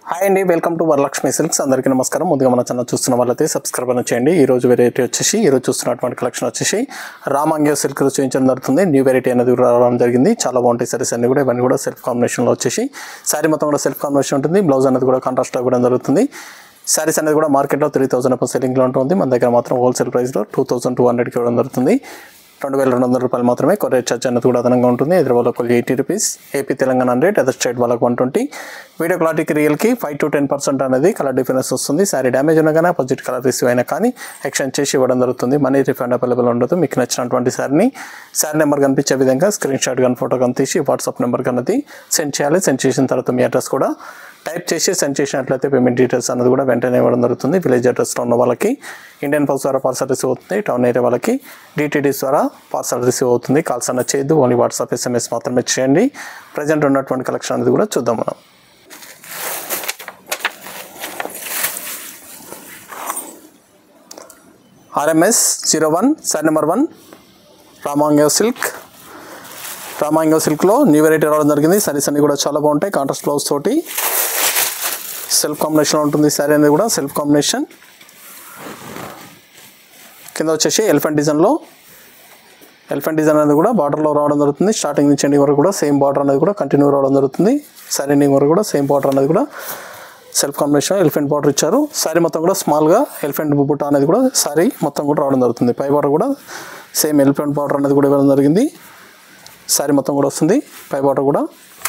Hi అండి welcome to Varalakshmi silks అందరికీ నమస్కారం ముందుగా మన ఛానల్ చూస్తున్న వాళ్ళైతే సబ్స్క్రైబ్ అని చేయండి ఈ రోజు వెరైటీ వచ్చేసి ఈ రోజు చూస్తున్నటువంటి కలెక్షన్ వచ్చేసి రామాంగ్య సిల్క్ చూపించడం జరుగుతుంది న్యూ వెరైటీ అనేది కూడా రావడం జరిగింది చాలా బాగుంటాయి సారీస్ అన్ని కూడా ఇవన్నీ కూడా సెల్ఫ్ కాంబినేషన్లో వచ్చేసి శారీ మొత్తం కూడా సెల్ఫ్ కాంబినేషన్ ఉంటుంది బ్లౌజ్ అనేది కూడా కాంట్రాస్ట్ ఇవ్వడం జరుగుతుంది శారీస్ అనేది కూడా మార్కెట్లో త్రీ థౌసండ్ అప్పుడు సెల్లింగ్లో ఉంటుంది మన దగ్గర మాత్రం హోల్సేల్ ప్రైస్లో టూ థౌసండ్ టూ హండ్రెడ్కి ఇవ్వడం జరుగుతుంది రెండు వేల రెండు వందల రూపాయలు మాత్రమే కొరియర్ ఛార్జ్ అనేది కూడా అదనంగా ఉంటుంది ఇద్దరు వాళ్ళకి eighty rupees AP Telangana hundred other state వాళ్ళకి వన్ ట్వంటీ వీడియో క్లారిటీకి రియల్కి ఫైవ్ టు టెన్ పర్సెంట్ అనేది కలర్ డిఫరెన్స్ వస్తుంది సారీ డ్యామేజ్ ఉన్నా కానీ అపోజిట్ కలర్ రిసీవ్ అయినా కానీ ఎక్స్చేంజ్ చేసి ఇవ్వడం జరుగుతుంది మనీ రిఫండ్ అవైలబుల్ ఉండదు మీకు నచ్చినటువంటి సారీని సారీ నెంబర్ కనిపించే విధంగా స్క్రీన్ షాట్ కానీ ఫోటో కానీ తీసి వాట్సాప్ నెంబర్ కన్నది సెండ్ చేయాలి సెండ్ చేసిన తర్వాత మీ అడ్రస్ కూడా టైప్ చేసి సెండ్ చేసినట్లయితే పేమెంట్ డీటెయిల్స్ అనేది కూడా వెంటనే ఇవ్వడం జరుగుతుంది విలేజ్ అడ్రస్లో ఉన్న వాళ్ళకి ఇండియన్ పోస్ట్ ద్వారా పార్సల్ రిసీవ్ అవుతుంది టౌన్ ఏరియా వాళ్ళకి డిటీడీస్ ద్వారా పార్సల్ రిసీవ్ అవుతుంది కాల్స్ అన్న చేయొద్దు ఓన్లీ వాట్సాప్ ఎస్ఎంఎస్ మాత్రమే చేయండి ప్రజెంట్ ఉన్నటువంటి కలెక్షన్ అనేది కూడా చూద్దాం మనం RMS zero one sari number one raw mango silk raw mango సిల్క్లో న్యూ వెరైటీ రావడం జరిగింది సారీస్ అన్ని కూడా చాలా బాగుంటాయి కాంట్రాస్ట్ బ్లౌజ్ తోటి సెల్ఫ్ కాంబినేషన్ ఉంటుంది శారీ అనేది కూడా సెల్ఫ్ కాంబినేషన్ కింద వచ్చేసి ఎలిఫెంట్ డిజైన్లో ఎలిఫెంట్ డిజైన్ అనేది కూడా బార్డర్లో రావడం జరుగుతుంది స్టార్టింగ్ నుంచి ఎండింగ్ వరకు కూడా సేమ్ బార్డర్ అనేది కూడా కంటిన్యూ రావడం జరుగుతుంది శారీ ఎండింగ్ వరకు కూడా సేమ్ బార్డర్ అనేది కూడా సెల్ఫ్ కాంబినేషన్ ఎలిఫెంట్ బార్డర్ ఇచ్చారు శారీ మొత్తం కూడా స్మాల్గా ఎలిఫెంట్ బుట్ట అనేది కూడా శారీ మొత్తం కూడా రావడం జరుగుతుంది పై బార్డర్ కూడా సేమ్ ఎలిఫెంట్ బార్డర్ అనేది కూడా ఇవ్వడం జరిగింది శారీ మొత్తం కూడా వస్తుంది పై బార్డర్ కూడా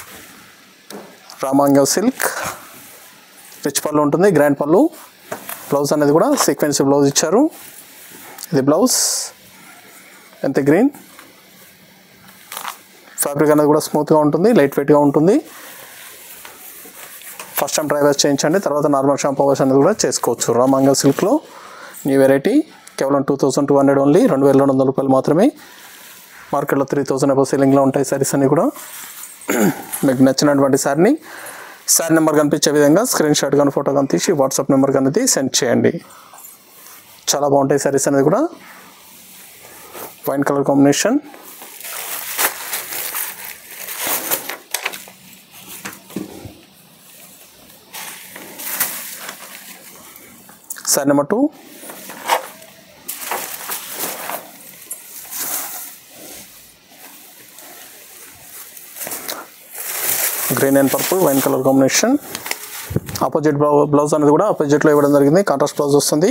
రామాంగ సిల్క్ రిచ్ పళ్ళు ఉంటుంది గ్రాండ్ పళ్ళు బ్లౌజ్ అనేది కూడా సీక్వెన్స్ బ్లౌజ్ ఇచ్చారు ఇది బ్లౌజ్ ఎంత గ్రీన్ ఫ్యాబ్రిక్ అనేది కూడా స్మూత్గా ఉంటుంది లైట్ వెయిట్గా ఉంటుంది ఫస్ట్ టైం ట్రై వాష్ చేయించండి తర్వాత నార్మల్ షాంపూ వాష్ అనేది కూడా చేసుకోవచ్చు రామాంగ సిల్క్లో న్యూ వెరైటీ కేవలం two thousand two hundred only రెండు వేల రెండు వందల రూపాయలు మాత్రమే మార్కెట్లో త్రీ థౌసండ్ అబౌవ్ సెల్లింగ్లో ఉంటాయి సారీస్ అన్నీ కూడా మీకు నచ్చినటువంటి సారీని సారీ నెంబర్ కనిపించే విధంగా స్క్రీన్ షాట్ కానీ ఫోటో కానీ తీసి వాట్సాప్ నెంబర్ అనేది సెండ్ చేయండి చాలా బాగుంటాయి సారీస్ అనేది కూడా wine colour combination sari number two green and purple wine colour combination opposite blouse అనేది కూడా ఆపోజిట్లో ఇవ్వడం జరిగింది కాంట్రాస్ట్ బ్లౌజ్ వస్తుంది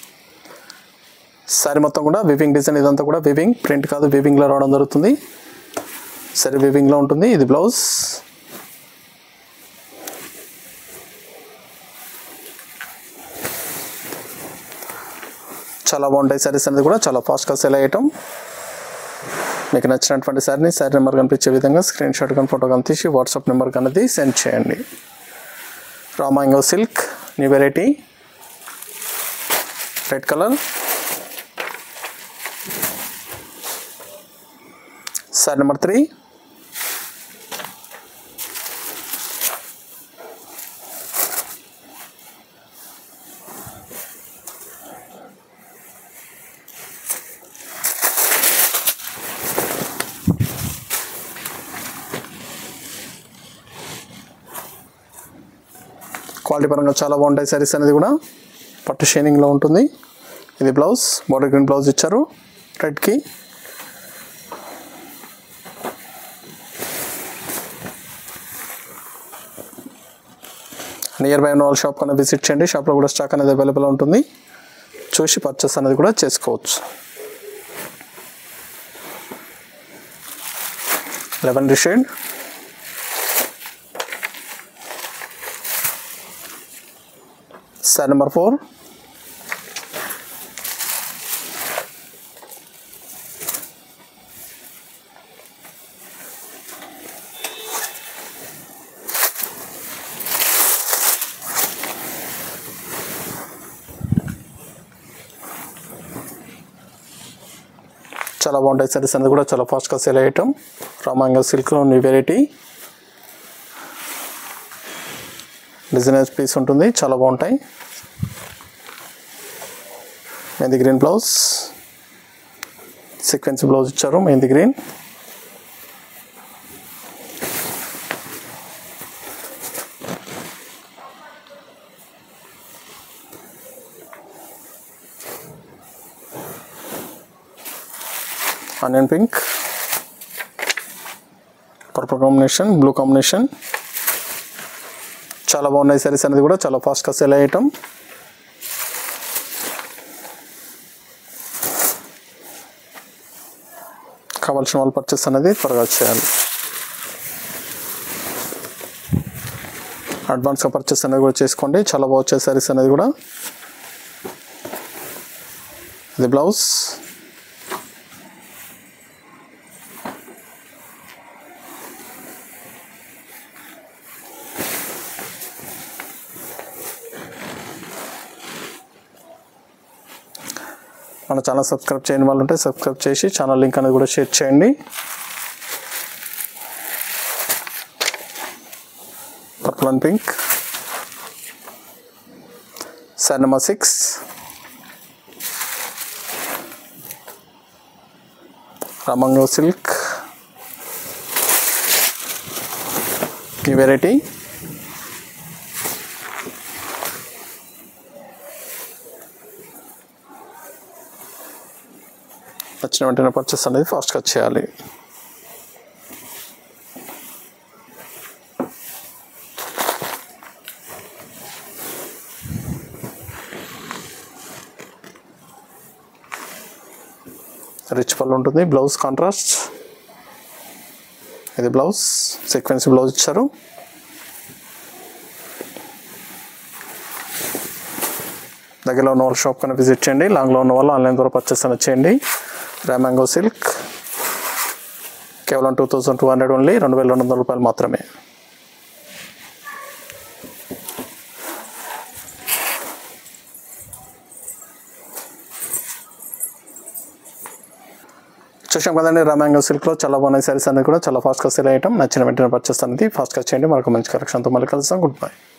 శారీ మొత్తం కూడా వివింగ్ డిజైన్ ఇదంతా కూడా వివింగ్ ప్రింట్ కాదు వివింగ్లో రావడం జరుగుతుంది సరే వివింగ్లో ఉంటుంది ఇది బ్లౌజ్ చాలా బాగుంటాయి సారీస్ అనేది కూడా చాలా ఫాస్ట్గా సెల్ అయ్యటం మీకు నచ్చినటువంటి సారీని సారీ నెంబర్ కనిపించే విధంగా స్క్రీన్ షాట్ కానీ ఫోటో కానీ తీసి వాట్సాప్ నెంబర్ కన్నది సెండ్ చేయండి raw mango silk new variety red colour sari number three quality పరంగా చాలా బాగుంటాయి సారీస్ అనేది కూడా పట్టు షైనింగ్లో ఉంటుంది ఇది బ్లౌజ్ బార్డర్ గ్రీన్ బ్లౌజ్ ఇచ్చారు రెడ్కి నియర్ బై ఉన్న వాళ్ళ షాప్ కన్నా విజిట్ చేయండి షాప్లో కూడా స్టాక్ అనేది అవైలబుల్ ఉంటుంది చూసి పర్చేస్ అనేది కూడా చేసుకోవచ్చు eleven shade Set number four. చాలా బాగుంటాయి సారీస్ అనేది కూడా చాలా ఫాస్ట్గా సేల్ అయ్యటం రామాంగ సిల్క్లో న్యూ వెరైటీ డిజైనర్స్ పీస్ ఉంటుంది చాలా బాగుంటాయి mehndi green blouse sequence blouse ఇచ్చారు mehndi green onion pink purple combination blue combination చాలా బాగున్నాయి సారీస్ అనేది కూడా చాలా ఫాస్ట్గా సెల్ అయ్యటం కావాల్సిన వాళ్ళు పర్చేస్ అనేది త్వరగా చేయాలి అడ్వాన్స్గా పర్చేస్ అనేది కూడా చేసుకోండి చాలా బాగా వచ్చే సారీస్ అనేది కూడా ఇది బ్లౌజ్ మన ఛానల్ సబ్స్క్రైబ్ చేయని వాళ్ళు ఉంటే సబ్స్క్రైబ్ చేసి ఛానల్ లింక్ అనేది కూడా షేర్ చేయండి purple and pink sari number six raw mango silk ఈ వెరైటీ నచ్చిన వెంటనే పర్చేస్ అనేది ఫాస్ట్గా చేయాలి రిచ్ పళ్ళు ఉంటుంది బ్లౌజ్ కాంట్రాస్ట్ ఇది బ్లౌజ్ సీక్వెన్స్ బ్లౌజ్ ఇచ్చారు దగ్గరలో ఉన్న వాళ్ళ షాప్ కన్నా విజిట్ చేయండి లాంగ్లో ఉన్న వాళ్ళు ఆన్లైన్ ద్వారా పర్చేస్ అనేది చేయండి మ్యాంగో సిల్క్ కేవలం two thousand two hundred only రెండు వేల రెండు వందల రూపాయలు మాత్రమే చూసాం కదండి రామాంగో సిల్క్లో చాలా బాగున్నాయి సారీస్ అనేది కూడా చాలా ఫాస్ట్గా సేల్ అయ్యటం నచ్చిన వెంటనే పర్చేస్ అనేది ఫాస్ట్గా చేయండి మరొక మంచి కలెక్షన్తో మళ్ళీ కలుస్తాం గుడ్ బై